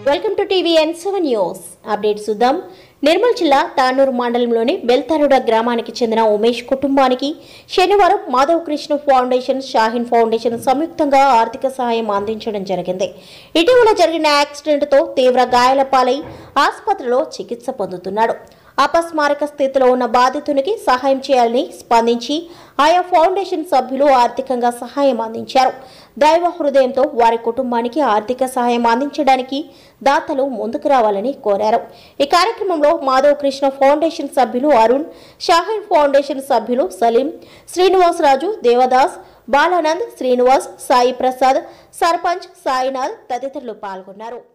welcome to TVN seven news update చూద్దాం నిర్మల్ జిల్లా తానూరు మండలంలోని బెల్తారుడ గ్రామానికి చెందిన ఉమేష్ కుటుంబానికి శనివారం మాధవ్ కృష్ణ ఫౌండేషన్ షాహిన్ ఫౌండేషన్ సంయుక్తంగా ఆర్థిక సహాయం అందించడం జరిగింది ఇటీవల జరిగిన యాక్సిడెంట్తో తీవ్ర గాయాల పాలై ఆసుపత్రిలో చికిత్స పొందుతున్నాడు అపస్మారక స్థితిలో ఉన్న బాధితునికి సహాయం చేయాలని స్పందించి ఆయా ఫౌండేషన్ సభ్యులు ఆర్థికంగా సహాయం అందించారు దైవ హృదయంతో వారి కుటుంబానికి ఆర్థిక సహాయం అందించడానికి దాతలు ముందుకు రావాలని కోరారు ఈ కార్యక్రమంలో మాధవ్ కృష్ణ ఫౌండేషన్ సభ్యులు అరుణ్ షాహిన్ ఫౌండేషన్ సభ్యులు సలీం శ్రీనివాసరాజు దేవదాస్ బాలానంద్ శ్రీనివాస్ సాయి ప్రసాద్ సర్పంచ్ సాయినాథ్ తదితరులు పాల్గొన్నారు